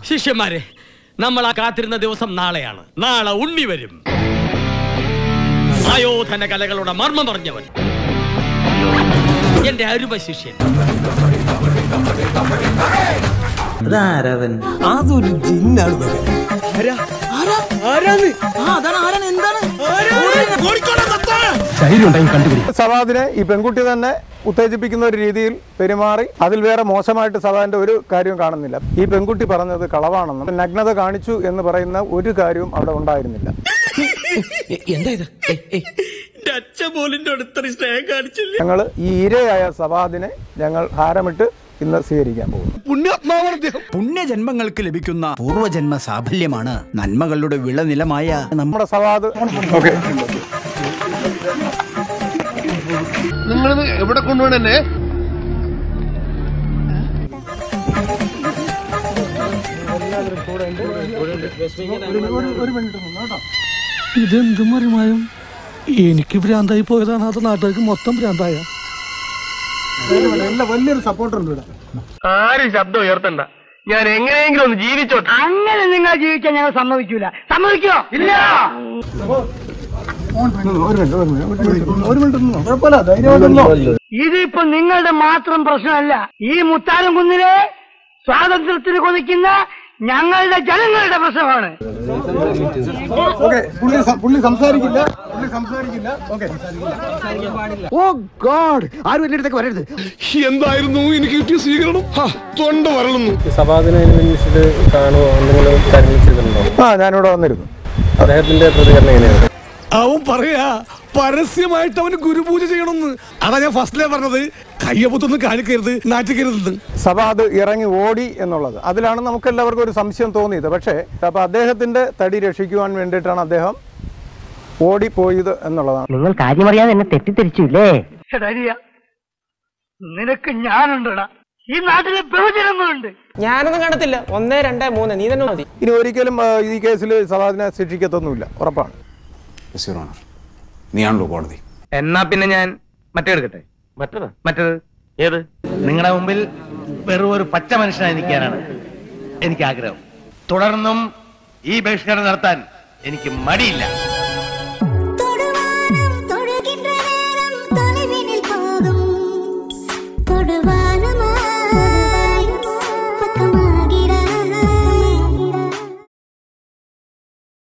ശിഷ്യന്മാരെ നമ്മൾ ആ കാത്തിരുന്ന ദിവസം നാളെയാണ് നാളെ ഉണ്ണി വരും ആയോധന കലകളുടെ മർമ്മം പറഞ്ഞവൻ എന്റെ അരുമ ശിഷ്യൻ അതാരവൻ അതൊരു ജിന്നാണ് മകൻ സവാദിനെ ഈ പെൺകുട്ടി തന്നെ ഉത്തേജിപ്പിക്കുന്ന ഒരു രീതിയിൽ പെരുമാറി അതിൽ വേറെ മോശമായിട്ട് സവാദിന്റെ ഒരു കാര്യവും കാണുന്നില്ല ഈ പെൺകുട്ടി പറഞ്ഞത് കളവാണെന്നും നഗ്നത കാണിച്ചു എന്ന് പറയുന്ന ഒരു കാര്യവും അവിടെ ഉണ്ടായിരുന്നില്ല എന്താ ഇത് എന്റെ അച്ഛൻ പോലിന്റെ അടുത്തൊരു സ്നേഹം കാണിച്ചില്ല ഞങ്ങൾ ഈ ഇരയായ സവാദിനെ ഞങ്ങൾ ഹാരമിട്ട് ഇന്ന് സ്വീകരിക്കാൻ പോകുന്നു പുണ്യജന്മങ്ങൾക്ക് ലഭിക്കുന്ന പൂർവജന്മ സാഫല്യമാണ് നന്മകളുടെ വിളനിലമായ നമ്മ നമ്മുടെ സവാദ് നിങ്ങളിത് എവിടെ കൊണ്ടുപോകണേ ഇതെന്ത് മറിമായും എനിക്ക് ഭ്രാന്തായി പോയതാണ് അത് നാട്ടുകാർക്ക് മൊത്തം ഭ്രാന്തായ വലിയൊരു സപ്പോർട്ട് ഉണ്ട് ഇവിടെ ആരും ശബ്ദം ഉയർത്തണ്ട ഞാൻ എങ്ങനെയെങ്കിലും ഒന്ന് ജീവിച്ചോട്ടെ അങ്ങനെ നിങ്ങൾ ജീവിക്കാൻ ഞങ്ങൾ സമ്മതിക്കൂല സമ്മതിക്കോ ഇല്ല ഒരു മിനിറ്റ് ഒരു മിനിറ്റ് ഒരു മിനിറ്റ് നിന്നോ. കുഴപ്പമില്ല ധൈര്യമായിട്ട് നിന്നോ. ഇതിപ്പോ നിങ്ങളുടെ മാത്രം പ്രശ്നമല്ല ഈ മുത്താനം കുന്നിലെ സ്വാതന്ത്ര്യത്തിന് കൊതിക്കുന്ന ഞങ്ങളുടെ ജനങ്ങളുടെ പ്രശ്നമാണ് ഓക്കെ പുള്ളി സം- പുള്ളി സംസാരിക്കില്ല പുള്ളി സംസാരിക്കില്ല ഓക്കെ ഓ ഗോഡ് ആരും എന്റെ അടുത്തേക്ക് വരരുത് എന്തായിരുന്നു എനിക്ക് കിട്ടിയ സ്വീകരണം ഹാ, തൊണ്ട വരളുന്നു സഭാദിനനുസരിച്ചിട്ട് കാണുമോ എന്തെങ്കിലും കാര്യങ്ങൾ ചെയ്തിട്ടുണ്ടോ ആ ഞാനിവിടെ വന്നിരുന്നു അദ്ദേഹത്തിന്റെ പ്രതികരണം എങ്ങനെയാണ് അവൻ പറയാ പരസ്യമായിട്ട് അവന് ഗുരുപൂജ ചെയ്യണമെന്ന് അതാ ഞാൻ ഫസ്റ്റിലേ പറഞ്ഞത് കയ്യപ്പൊത്തൊന്നും കാണിക്കരുത് നാറ്റിക്കരുതെന്ന് സഭ അത് ഇറങ്ങി ഓടി എന്നുള്ളത് അതിലാണ് നമുക്ക് എല്ലാവർക്കും ഒരു സംശയം തോന്നിയത് പക്ഷേ അപ്പൊ അദ്ദേഹത്തിന്റെ തടി രക്ഷിക്കുവാൻ വേണ്ടിയിട്ടാണ് അദ്ദേഹം ഓടിപ്പോയത് എന്നുള്ളതാണ് നിങ്ങൾ കാര്യമറിയാതെ എന്നെ തെറ്റിദ്ധരിച്ചില്ലേ നിനക്ക് ഞാനുണ്ടടാ ഈ നാട്ടിലെ ബഹുജനങ്ങളുണ്ട് ഞാനൊന്നും കണ്ടത്തില്ല ഒന്ന് രണ്ട് മൂന്ന് നീ തന്നെ മതി ഇനി ഒരിക്കലും ആ, ഈ കേസിൽ സവാദിനെ ശിക്ഷിക്കത്തൊന്നുമില്ല ഉറപ്പാണ് നീയാണല്ലോ കോടതി എന്നാ പിന്നെ ഞാൻ മറ്റേ എടുക്കട്ടെ മറ്റേത് മറ്റേത് ഏത് നിങ്ങളുടെ മുമ്പിൽ വെറും ഒരു പച്ച മനുഷ്യനായി നിൽക്കാനാണ് എനിക്ക് ആഗ്രഹം തുടർന്നും ഈ ബഹിഷ്കരണം നടത്താൻ എനിക്ക് മടിയില്ല